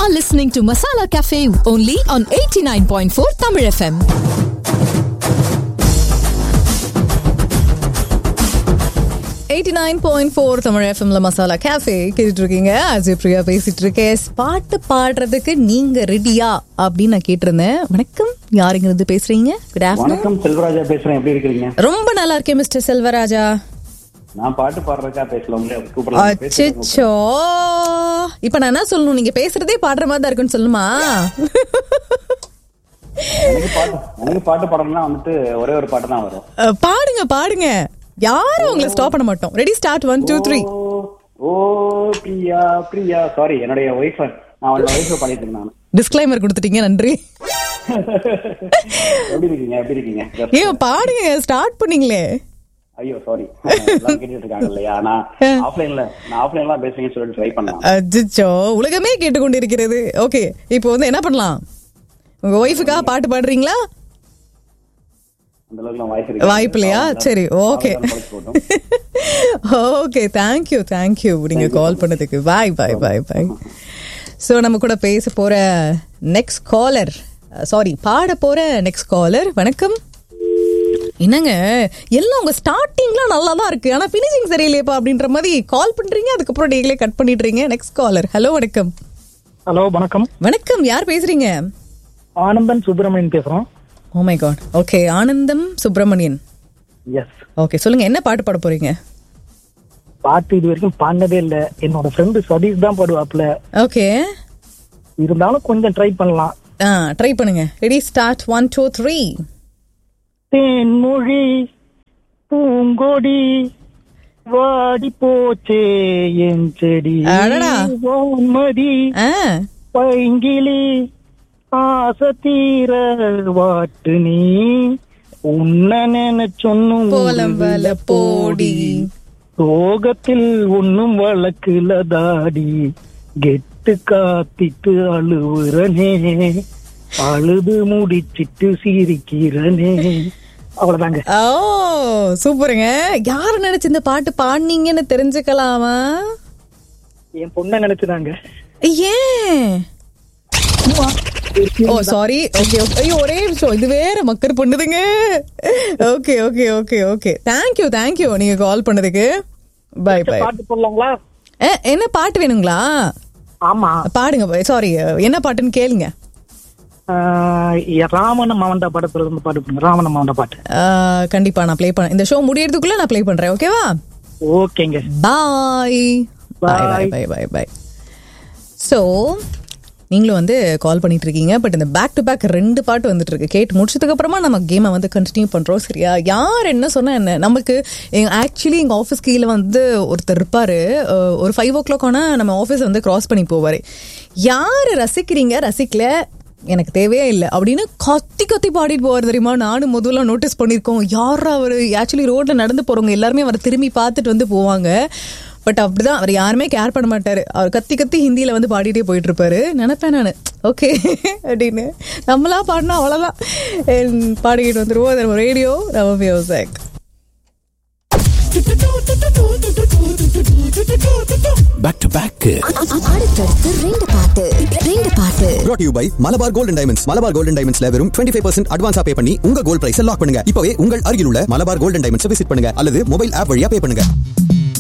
are listening to Masala Cafe only on 89.4 Tamil FM. Eighty nine point four Tamil எஃப்எம்ல masala cafe கேட்டுட்டு இருக்கீங்க அஜய் பிரியா பேசிட்டு இருக்கேன் பாட்டு பாடுறதுக்கு நீங்க ரெடியா அப்படின்னு நான் கேட்டிருந்தேன் வணக்கம் யாருங்கிறது பேசுறீங்க குட் ஆஃப்டர்நூன் வணக்கம் செல்வராஜா பேசுறேன் எப்படி இருக்கீங்க ரொம்ப நல்லா இருக்கேன் மிஸ்டர் செல்வராஜா நான் பாட்டு பாடுறதுக்கா பேசல உங்களை கூப்பிடலாம் பேசுறேன். அச்சோ இப்ப நான் என்ன சொல்லணும் நீங்க பேசுறதே பாடுற மாதிரி தான் இருக்குன்னு சொல்லுமா எனக்கு பாட்டு எனக்கு பாட்டு பாடணும்னா வந்துட்டு ஒரே ஒரு பாட்டு தான் வரும் அஹ், பாடுங்க பாடுங்க யாரும் உங்களை ஸ்டாப் பண்ண மாட்டோம் ready start one two three ஓ, ஓ பிரியா பிரியா சாரி என்னுடைய ஒய்ஃப் நான் அவனோட ஒய்ஃப் பண்ணிட்டு இருக்கேன் நான் டிஸ்க்ளைமர் கொடுத்துட்டீங்க நன்றி எப்படி இருக்கீங்க எப்படி இருக்கீங்க Just- ஏன் பாடுங்க ஸ்டார்ட் பண்ணீங்களே ஐயோ சாரி எல்லாம் கேட்டுட்டு இருக்காங்க இல்லையா நான் ஆஃப்லைன்ல நான் ஆஃப்லைன்ல பேசுறீங்கன்னு சொல்லிட்டு ட்ரை பண்ணேன் அச்சோ உலகமே கேட்டுக்கொண்டிருக்கிறது ஓகே இப்போ வந்து என்ன பண்ணலாம் உங்க ஒய்ஃபுக்காக பாட்டு பாடுறீங்களா அந்த அளவுக்கு வாய்ப்பு இருக்கு வாய்ப்பு இல்லையா சரி ஓகே ஓகே தேங்க்யூ தேங்க்யூ நீங்க கால் பண்ணதுக்கு பாய் பாய் பாய் பாய் ஸோ நம்ம கூட பேச போற நெக்ஸ்ட் காலர் சாரி பாட போற நெக்ஸ்ட் காலர் வணக்கம் என்னங்க எல்லாம் உங்க ஸ்டார்டிங்லாம் நல்லா தான் இருக்கு ஆனா ஃபினிஷிங் சரியில்லையப்பா அப்படின்ற மாதிரி கால் பண்றீங்க அதுக்கப்புறம் நீங்களே கட் பண்ணிடுறீங்க நெக்ஸ்ட் காலர் ஹலோ வணக்கம் ஹலோ வணக்கம் வணக்கம் யார் பேசுறீங்க ஆனந்தன் சுப்பிரமணியன் பேசுறோம் ஓ மை காட் ஓகே ஆனந்தம் சுப்பிரமணியன் எஸ் ஓகே சொல்லுங்க என்ன பாட்டு பாட போறீங்க பாட்டு இது வரைக்கும் பாடினதே இல்ல என்னோட ஃப்ரெண்டு சதீஷ் தான் பாடுவாப்ல ஓகே இருந்தாலும் கொஞ்சம் ட்ரை பண்ணலாம் ஆ ட்ரை பண்ணுங்க ready start one two three தேன்மொழி பூங்கொடி வாடி போச்சே என் செடி அடடா. வான்மதி ஆ பைங்கிளி ஆசை தீர வாட்டு நீ உன்ன நினைச்சொன்னும் போலம்பல போடி சோகத்தில் ஒன்னும் வழக்குல தாடி கெட்டு காத்திட்டு அழுவுறனே அழுது முடிச்சிட்டு சிரிக்கிறனே அவ்வளவுதாங்க ஓ சூப்பருங்க யார் நினைச்சு இந்த பாட்டு பாடுனீங்கன்னு தெரிஞ்சுக்கலாமா என் பொண்ணை நினைச்சுதாங்க ஏன் ஓ சாரி ஓகே ஓகே ஐயோ ஒரே நிமிஷம் இது வேற மக்கர் பண்ணுதுங்க okay okay okay okay thank you thank you நீங்க கால் பண்ணதுக்கு பை பை பாட்டு போடலாங்களா என்ன பாட்டு வேணுங்களா ஆமா பாடுங்க சாரி என்ன பாட்டுன்னு கேளுங்க ஆஹ் ராமன மாவண்டா படத்துல இருந்து பாட்டு பண்ணுங்க ராமன மாவண்டா பாட்டு ஆ, கண்டிப்பா நான் ப்ளே பண்ண இந்த ஷோ முடியறதுக்குள்ள நான் ப்ளே பண்றேன் ஓகேவா ஓகேங்க பாய் பாய் பாய் பாய் பாய் பாய் ஸோ நீங்களும் வந்து கால் பண்ணிட்டு இருக்கீங்க பட் இந்த பேக் டு பேக் ரெண்டு பாட்டு வந்துட்டு இருக்கு கேட்டு முடிச்சதுக்கு அப்புறமா நம்ம கேமை வந்து கண்டினியூ பண்றோம் சரியா யார் என்ன சொன்னா என்ன நமக்கு ஆக்சுவலி எங்க ஆஃபீஸ் கீழே வந்து ஒருத்தர் இருப்பாரு அஹ், ஒரு ஃபைவ் ஓ கிளாக் ஆனா நம்ம ஆஃபீஸ் வந்து கிராஸ் பண்ணி போவாரு யாரு ரசிக்கிறீங்க ரசிக்கல எனக்கு தேவையே இல்லை அப்படின்னு கத்தி கத்தி பாடிட்டு போவார் தெரியுமா நானும் முதல்ல நோட்டீஸ் பண்ணியிருக்கோம் யாரா அவர் ஆக்சுவலி ரோட்ல நடந்து போறவங்க எல்லாருமே அவரை திரும்பி பார்த்துட்டு வந்து போவாங்க பட் அப்படிதான் அவர் யாருமே கேர் பண்ண மாட்டாரு அவர் கத்தி கத்தி ஹிந்தியில வந்து பாடிட்டே போயிட்டு இருப்பாரு நினைப்பேன் நான் ஓகே அப்படின்னு நம்மளா பாடினா அவ்வளவுதான் என் பாடிக்கிட்டு வந்துருவோம் ரேடியோ நம்ம விவசாக் பேக் டு பேக் அடுத்தடுத்து ரெண்டு பாட்டு ரெண்டு பாட்டு brought to you by Malabar golden diamonds Malabar golden டைமண்ட்ஸ்ல வெறும் 25% ஃபைவ் பர்சன்ட் அட்வான்ஸா பே பண்ணி உங்க கோல்ட் பிரைஸ் லாக் பண்ணுங்க இப்பவே உங்கள் அருகில் உள்ள மலபார் கோல்டன் டைமண்ட்ஸ் விசிட் பண்ணுங்க அல்லது மொபைல் ஆப் வழியா பே பண்ணுங்க